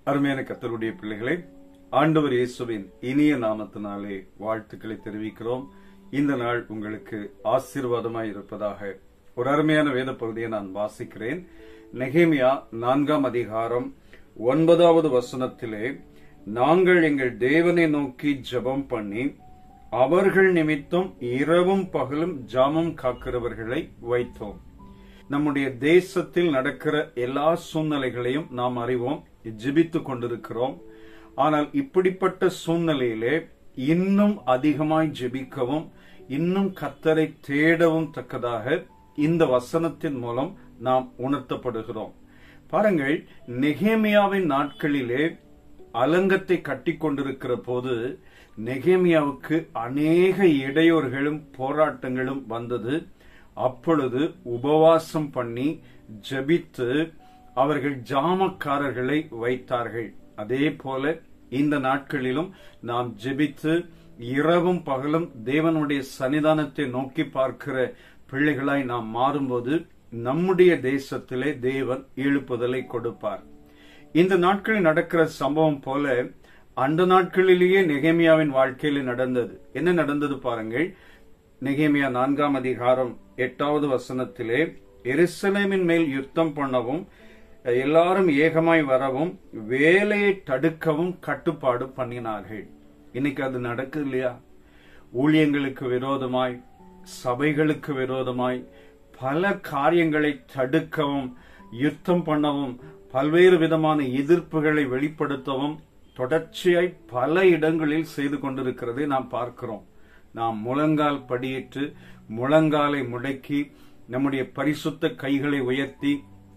அருமையான கத்தருடைய பிள்ளைகளே ஆண்டவர் இயேசுவின் இனிய நாமத்தினாலே வாழ்த்துக்களை தெரிவிக்கிறோம் இந்த நாள் உங்களுக்கு ஆசீர்வாதமாய் இருப்பதாக ஒரு அருமையான வேத பகுதியை நான் வாசிக்கிறேன் நெகேமியா நான்காம் அதிகாரம் ஒன்பதாவது வசனத்திலே நாங்கள் எங்கள் தேவனை நோக்கி ஜெபம் பண்ணி அவர்கள் நிமித்தம் இரவும் பகலும் ஜாமம் காக்கிறவர்களை வைத்தோம் நம்முடைய தேசத்தில் நடக்கிற எல்லா சூழ்நிலைகளையும் நாம் அறிவோம் ஜெபித்துக் கொண்டிருக்கிறோம் ஆனால் இப்படிப்பட்ட சூழ்நிலையிலே இன்னும் அதிகமாய் ஜெபிக்கவும் இன்னும் கத்தரை தேடவும் தக்கதாக இந்த வசனத்தின் மூலம் நாம் உணர்த்தப்படுகிறோம் பாருங்கள் நெகேமியாவின் நாட்களிலே அலங்கத்தை கட்டி கொண்டிருக்கிற போது நெகேமியாவுக்கு அநேக இடையூறுகளும் போராட்டங்களும் வந்தது அப்பொழுது உபவாசம் பண்ணி ஜெபித்து அவர்கள் ஜாமக்காரர்களை வைத்தார்கள் அதே போல இந்த நாட்களிலும் நாம் ஜெபித்து இரவும் பகலும் தேவனுடைய சன்னிதானத்தை நோக்கி பார்க்கிற பிள்ளைகளாய் நாம் மாறும்போது நம்முடைய தேசத்திலே தேவன் எழுப்புதலை கொடுப்பார் இந்த நாட்களில் நடக்கிற சம்பவம் போல அந்த நாட்களிலேயே நெகேமியாவின் வாழ்க்கையில் நடந்தது என்ன நடந்தது பாருங்கள் நெகேமியா நான்காம் அதிகாரம் எட்டாவது வசனத்திலே எருசலேமின் மேல் யுத்தம் பண்ணவும் எல்லாரும் ஏகமாய் வரவும் வேலையை தடுக்கவும் கட்டுப்பாடு பண்ணினார்கள் இன்னைக்கு அது நடக்குது இல்லையா ஊழியங்களுக்கு விரோதமாய் சபைகளுக்கு விரோதமாய் பல காரியங்களை தடுக்கவும் யுத்தம் பண்ணவும் பல்வேறு விதமான எதிர்ப்புகளை வெளிப்படுத்தவும் தொடர்ச்சியாய் பல இடங்களில் செய்து கொண்டிருக்கிறதை நாம் பார்க்கிறோம் நாம் முழங்கால் படியிட்டு முழங்காலை முடக்கி நம்முடைய பரிசுத்த கைகளை உயர்த்தி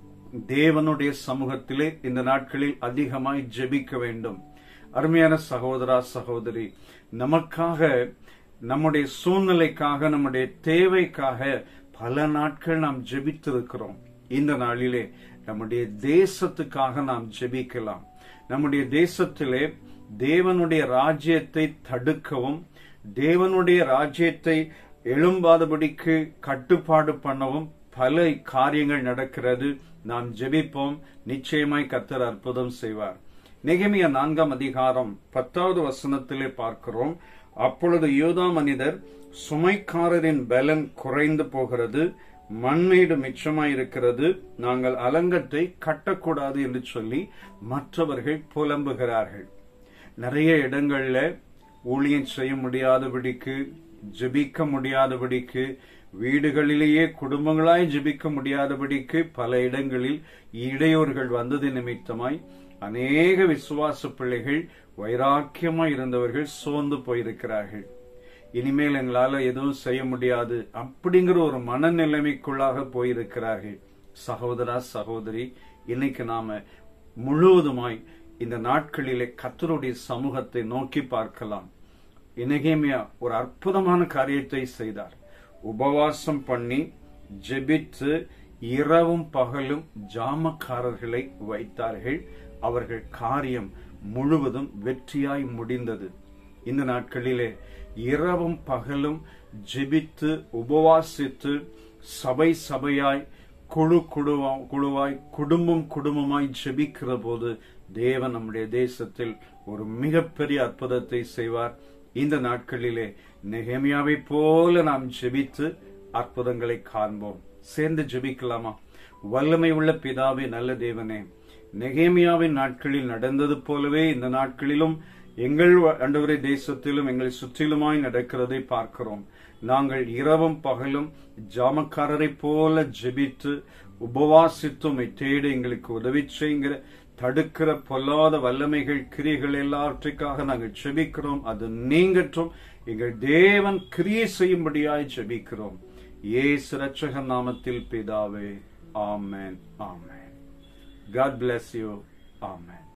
தேவனுடைய சமூகத்திலே இந்த நாட்களில் அதிகமாய் ஜெபிக்க வேண்டும் அருமையான சகோதரா சகோதரி நமக்காக நம்முடைய சூழ்நிலைக்காக நம்முடைய தேவைக்காக பல நாட்கள் நாம் ஜெபித்திருக்கிறோம் இந்த நாளிலே நம்முடைய தேசத்துக்காக நாம் ஜெபிக்கலாம் நம்முடைய தேசத்திலே தேவனுடைய ராஜ்யத்தை தடுக்கவும் தேவனுடைய ராஜ்யத்தை எழும்பாதபடிக்கு கட்டுப்பாடு பண்ணவும் பல காரியங்கள் நடக்கிறது நாம் ஜெபிப்போம் நிச்சயமாய் கத்தர் அற்புதம் செய்வார் நெகமிய நான்காம் அதிகாரம் பத்தாவது வசனத்திலே பார்க்கிறோம் அப்பொழுது யூதா மனிதர் சுமைக்காரரின் பலன் குறைந்து போகிறது மண்மேடு மிச்சமாயிருக்கிறது நாங்கள் அலங்கத்தை கட்டக்கூடாது என்று சொல்லி மற்றவர்கள் புலம்புகிறார்கள் நிறைய இடங்கள்ல ஊழியம் செய்ய முடியாதபடிக்கு ஜெபிக்க முடியாதபடிக்கு வீடுகளிலேயே குடும்பங்களாய் ஜெபிக்க முடியாதபடிக்கு பல இடங்களில் இடையூறுகள் வந்தது நிமித்தமாய் அநேக விசுவாச பிள்ளைகள் வைராக்கியமாய் இருந்தவர்கள் சோர்ந்து போயிருக்கிறார்கள் இனிமேல் எங்களால எதுவும் செய்ய முடியாது அப்படிங்கிற ஒரு மனநிலைமைக்குள்ளாக போயிருக்கிறார்கள் சகோதரா சகோதரி இன்னைக்கு நாம முழுவதுமாய் இந்த நாட்களிலே கத்தருடைய சமூகத்தை நோக்கி பார்க்கலாம் இனகேமியா ஒரு அற்புதமான காரியத்தை செய்தார் உபவாசம் பண்ணி ஜெபித்து இரவும் பகலும் ஜாமக்காரர்களை வைத்தார்கள் அவர்கள் காரியம் முழுவதும் வெற்றியாய் முடிந்தது இந்த நாட்களிலே இரவும் பகலும் ஜெபித்து உபவாசித்து சபை சபையாய் குழு குழுவா குழுவாய் குடும்பம் குடும்பமாய் ஜெபிக்கிற போது தேவன் நம்முடைய தேசத்தில் ஒரு மிகப்பெரிய அற்புதத்தை செய்வார் இந்த நாட்களிலே நெகமியாவை போல நாம் ஜெபித்து அற்புதங்களை காண்போம் சேர்ந்து ஜெபிக்கலாமா வல்லமை உள்ள பிதாவே நல்ல தேவனே நெகேமியாவின் நாட்களில் நடந்தது போலவே இந்த நாட்களிலும் எங்கள் அண்டவரை தேசத்திலும் எங்களை சுற்றிலுமாய் நடக்கிறதை பார்க்கிறோம் நாங்கள் இரவும் பகலும் ஜாமக்காரரை போல ஜெபித்து உபவாசித்தும் தேடு எங்களுக்கு உதவி செய்கிற தடுக்கிற பொல்லாத வல்லமைகள் கிரிகள் எல்லாவற்றுக்காக நாங்கள் ஜெபிக்கிறோம் அது நீங்கட்டும் எங்கள் தேவன் கிரியை செய்யும்படியாய் ஜெபிக்கிறோம் ஏசு ரட்சக நாமத்தில் பிதாவே ஆமேன் ஆமேன் God bless you. Amen.